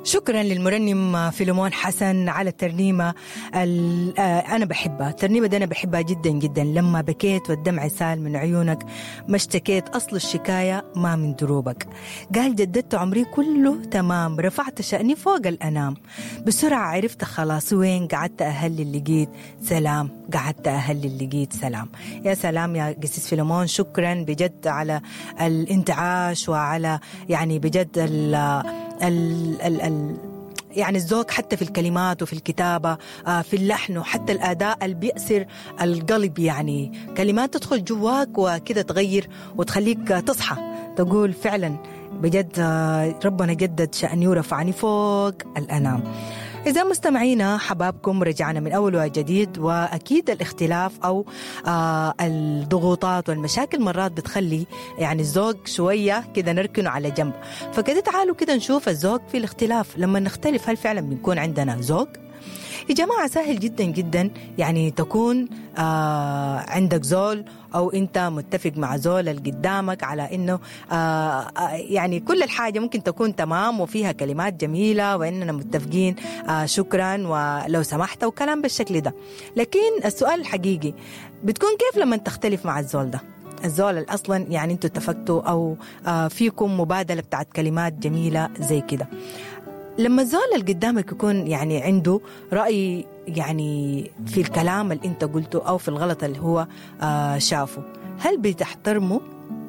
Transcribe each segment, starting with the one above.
شكرا للمرنم فيلمون حسن على الترنيمة ال- آه، أنا بحبها الترنيمة دي أنا بحبها جدا جدا لما بكيت والدمع سال من عيونك ما اشتكيت أصل الشكاية ما من دروبك قال جددت عمري كله تمام رفعت شأني فوق الأنام بسرعة عرفت خلاص وين قعدت أهل اللي لقيت سلام قعدت أهل اللي لقيت سلام يا سلام يا قسيس فيلمون شكرا بجد على الانتعاش وعلى يعني بجد ال ال ال ال يعني الذوق حتى في الكلمات وفي الكتابة آه، في اللحن وحتى الأداء اللي بيأسر القلب يعني كلمات تدخل جواك وكذا تغير وتخليك آه، تصحى تقول فعلا بجد آه، ربنا جدد شأني ورفعني فوق الأنام إذا مستمعينا حبابكم رجعنا من أول وجديد وأكيد الاختلاف أو آه الضغوطات والمشاكل مرات بتخلي يعني الذوق شوية كده نركنه على جنب فكده تعالوا كده نشوف الذوق في الاختلاف لما نختلف هل فعلا بنكون عندنا ذوق يا جماعة سهل جدا جدا يعني تكون آه عندك زول أو أنت متفق مع زول اللي قدامك على إنه آه آه، يعني كل الحاجة ممكن تكون تمام وفيها كلمات جميلة وإننا متفقين آه شكرا ولو سمحت وكلام بالشكل ده لكن السؤال الحقيقي بتكون كيف لما تختلف مع الزول ده الزول اللي اصلا يعني انتوا اتفقتوا او آه فيكم مبادله بتاعت كلمات جميله زي كده لما الزول اللي قدامك يكون يعني عنده رأي يعني في الكلام اللي انت قلته او في الغلط اللي هو آه شافه هل بتحترمه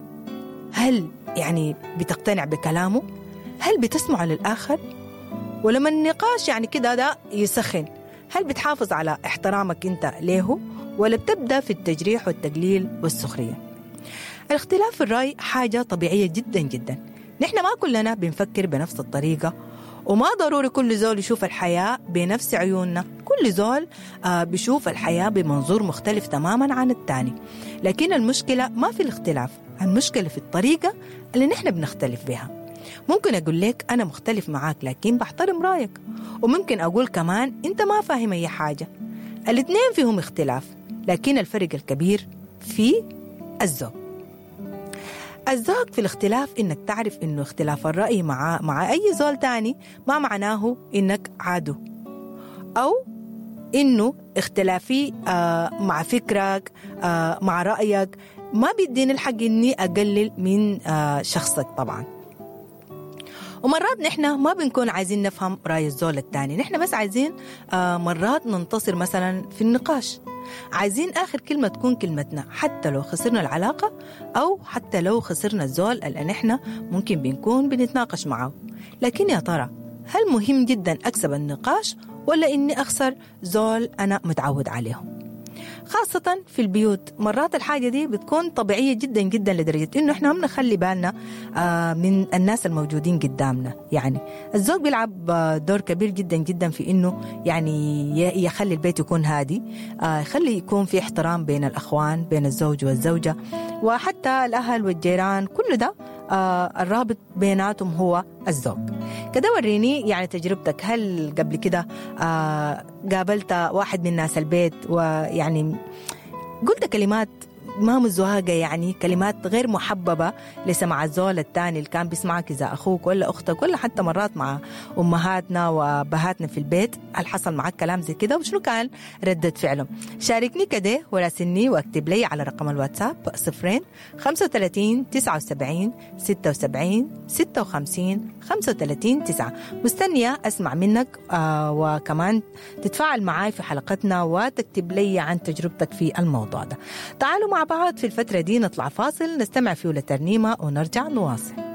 هل يعني بتقتنع بكلامه هل بتسمع للآخر ولما النقاش يعني كده ده يسخن هل بتحافظ على احترامك انت له ولا بتبدأ في التجريح والتقليل والسخرية الاختلاف في الرأي حاجة طبيعية جدا جدا نحن ما كلنا بنفكر بنفس الطريقة وما ضروري كل زول يشوف الحياة بنفس عيوننا كل زول آه بيشوف الحياة بمنظور مختلف تماما عن التاني لكن المشكلة ما في الاختلاف المشكلة في الطريقة اللي نحن بنختلف بها ممكن أقول لك أنا مختلف معاك لكن بحترم رأيك وممكن أقول كمان أنت ما فاهم أي حاجة الاثنين فيهم اختلاف لكن الفرق الكبير في الذوق الذوق في الاختلاف انك تعرف انه اختلاف الرأي مع مع اي زول تاني ما معناه انك عادو او انه اختلافي آه مع فكرك آه مع رأيك ما بيديني الحق اني اقلل من آه شخصك طبعا ومرات نحن ما بنكون عايزين نفهم رأي الزول التاني نحن بس عايزين آه مرات ننتصر مثلا في النقاش عايزين آخر كلمة تكون كلمتنا حتى لو خسرنا العلاقة أو حتى لو خسرنا الزول اللي نحن ممكن بنكون بنتناقش معه لكن يا ترى هل مهم جدا أكسب النقاش ولا إني أخسر زول أنا متعود عليهم خاصة في البيوت مرات الحاجة دي بتكون طبيعية جدا جدا لدرجة إنه إحنا هم نخلي بالنا آه من الناس الموجودين قدامنا يعني الزوج بيلعب آه دور كبير جدا جدا في إنه يعني ي- يخلي البيت يكون هادي آه يخلي يكون في احترام بين الأخوان بين الزوج والزوجة وحتى الأهل والجيران كل ده آه الرابط بيناتهم هو الزوج كده وريني يعني تجربتك هل قبل كده آه قابلت واحد من ناس البيت ويعني قلت كلمات ما مزواجة يعني كلمات غير محببة لسمع الزول التاني اللي كان بيسمعك إذا أخوك ولا أختك ولا حتى مرات مع أمهاتنا وأبهاتنا في البيت هل حصل معك كلام زي كده وشنو كان ردة فعله شاركني كده وراسلني واكتب لي على رقم الواتساب صفرين 35 79 76 56 35 9 مستنية أسمع منك آه وكمان تتفاعل معاي في حلقتنا وتكتب لي عن تجربتك في الموضوع ده تعالوا مع بعض في الفترة دي نطلع فاصل نستمع فيه لترنيمة ونرجع نواصل